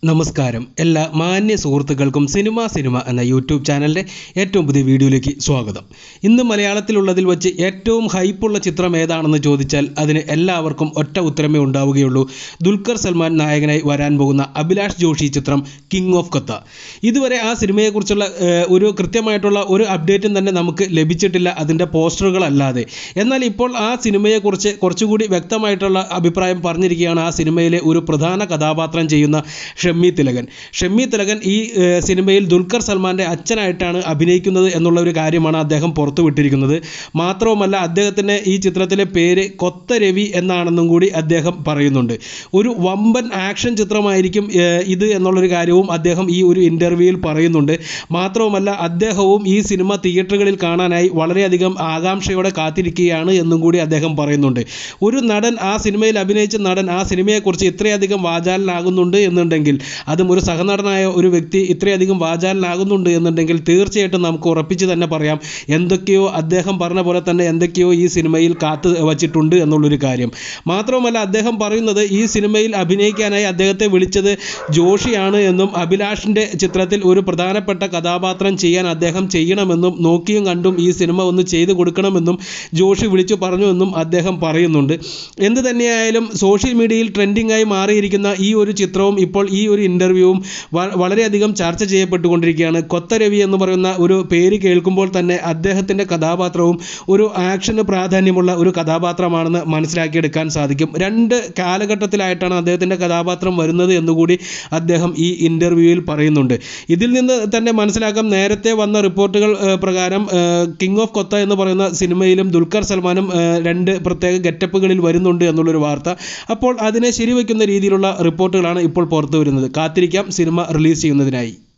നമസ്കാരം എല്ലാ മാന്യ സുഹൃത്തുക്കൾക്കും സിനിമ സിനിമ എന്ന യൂട്യൂബ് ചാനലിൻ്റെ ഏറ്റവും പുതിയ വീഡിയോയിലേക്ക് സ്വാഗതം ഇന്ന് മലയാളത്തിലുള്ളതിൽ വെച്ച് ഏറ്റവും ഹൈപ്പുള്ള ചിത്രം ഏതാണെന്ന് ചോദിച്ചാൽ അതിന് എല്ലാവർക്കും ഒറ്റ ഉത്തരമേ ഉണ്ടാവുകയുള്ളൂ ദുൽഖർ സൽമാൻ നായകനായി വരാൻ പോകുന്ന അഭിലാഷ് ജോഷി ചിത്രം കിങ് ഓഫ് കത്ത ഇതുവരെ ആ സിനിമയെക്കുറിച്ചുള്ള ഏഹ്, ഒരു കൃത്യമായിട്ടുള്ള ഒരു അപ്ഡേറ്റും തന്നെ നമുക്ക് ലഭിച്ചിട്ടില്ല അതിൻ്റെ പോസ്റ്ററുകളല്ലാതെ എന്നാൽ ഇപ്പോൾ ആ സിനിമയെക്കുറിച്ച് കുറച്ചുകൂടി വ്യക്തമായിട്ടുള്ള അഭിപ്രായം പറഞ്ഞിരിക്കുകയാണ് ആ സിനിമയിലെ ഒരു പ്രധാന കഥാപാത്രം ചെയ്യുന്ന ഷമ്മി തിലകൻ ഷമ്മി തിലകൻ ഈ ഏഹ്, സിനിമയിൽ ദുൽഖർ സൽമാൻ്റെ അച്ഛനായിട്ടാണ് അഭിനയിക്കുന്നത് എന്നുള്ള ഒരു കാര്യമാണ് അദ്ദേഹം പുറത്തുവിട്ടിരിക്കുന്നത് മാത്രവുമല്ല അദ്ദേഹത്തിൻ്റെ ഈ ചിത്രത്തിലെ പേര് കൊത്ത രവി എന്നാണെന്നും കൂടി അദ്ദേഹം പറയുന്നുണ്ട് ഒരു വമ്പൻ ആക്ഷൻ ചിത്രമായിരിക്കും ഏഹ്, ഇത് എന്നുള്ളൊരു കാര്യവും അദ്ദേഹം ഈ ഒരു ഇൻ്റർവ്യൂവിൽ പറയുന്നുണ്ട് മാത്രവുമല്ല അദ്ദേഹവും ഈ സിനിമ തിയേറ്ററുകളിൽ കാണാനായി വളരെയധികം ആകാംക്ഷയോടെ കാത്തിരിക്കുകയാണ് എന്നും കൂടി അദ്ദേഹം പറയുന്നുണ്ട് ഒരു നടൻ ആ സിനിമയിൽ അഭിനയിച്ച നടൻ ആ സിനിമയെക്കുറിച്ച് ഇത്രയധികം വാചാലനാകുന്നുണ്ട് എന്നുണ്ടെങ്കിൽ അതും ഒരു സഹനടനായ ഒരു വ്യക്തി ഇത്രയധികം വാചാലനാകുന്നുണ്ട് എന്നുണ്ടെങ്കിൽ തീർച്ചയായിട്ടും നമുക്ക് ഉറപ്പിച്ച് തന്നെ പറയാം എന്തൊക്കെയോ അദ്ദേഹം പറഞ്ഞ പോലെ തന്നെ എന്തൊക്കെയോ ഈ സിനിമയിൽ കാത്തു വച്ചിട്ടുണ്ട് എന്നുള്ളൊരു കാര്യം മാത്രവുമല്ല അദ്ദേഹം പറയുന്നത് ഈ സിനിമയിൽ അഭിനയിക്കാനായി അദ്ദേഹത്തെ വിളിച്ചത് ജോഷിയാണ് എന്നും അഭിലാഷിൻ്റെ ചിത്രത്തിൽ ഒരു പ്രധാനപ്പെട്ട കഥാപാത്രം ചെയ്യാൻ അദ്ദേഹം ചെയ്യണമെന്നും നോക്കിയും കണ്ടും ഈ സിനിമ ഒന്ന് ചെയ്തു കൊടുക്കണമെന്നും ജോഷി വിളിച്ചു പറഞ്ഞുവെന്നും അദ്ദേഹം പറയുന്നുണ്ട് എന്ത് തന്നെയായാലും സോഷ്യൽ മീഡിയയിൽ ട്രെൻഡിംഗ് ആയി മാറിയിരിക്കുന്ന ഈ ഒരു ചിത്രവും ഇപ്പോൾ ഈ ഒരു ഇൻ്റർവ്യൂവും വളരെയധികം ചർച്ച ചെയ്യപ്പെട്ടുകൊണ്ടിരിക്കുകയാണ് കൊത്ത രവി എന്ന് പറയുന്ന ഒരു പേര് കേൾക്കുമ്പോൾ തന്നെ അദ്ദേഹത്തിൻ്റെ കഥാപാത്രവും ഒരു ആക്ഷന് പ്രാധാന്യമുള്ള ഒരു കഥാപാത്രമാണെന്ന് മനസ്സിലാക്കിയെടുക്കാൻ സാധിക്കും രണ്ട് കാലഘട്ടത്തിലായിട്ടാണ് അദ്ദേഹത്തിൻ്റെ കഥാപാത്രം വരുന്നത് എന്നുകൂടി അദ്ദേഹം ഈ ഇൻ്റർവ്യൂവിൽ പറയുന്നുണ്ട് ഇതിൽ നിന്ന് തന്നെ മനസ്സിലാക്കാം നേരത്തെ വന്ന റിപ്പോർട്ടുകൾ ഏഹ്, പ്രകാരം കിങ് ഓഫ് കൊത്ത എന്ന് പറയുന്ന സിനിമയിലും ദുൽഖർ സൽമാനും ഏഹ്, രണ്ട് പ്രത്യേക ഗെറ്റപ്പുകളിൽ വരുന്നുണ്ട് എന്നുള്ളൊരു വാർത്ത അപ്പോൾ അതിനെ ശരിവെക്കുന്ന രീതിയിലുള്ള റിപ്പോർട്ടുകളാണ് ഇപ്പോൾ പുറത്തു വരുന്നത് കാത്തിരിക്കാം സിനിമ റിലീസ് ചെയ്യുന്നതിനായി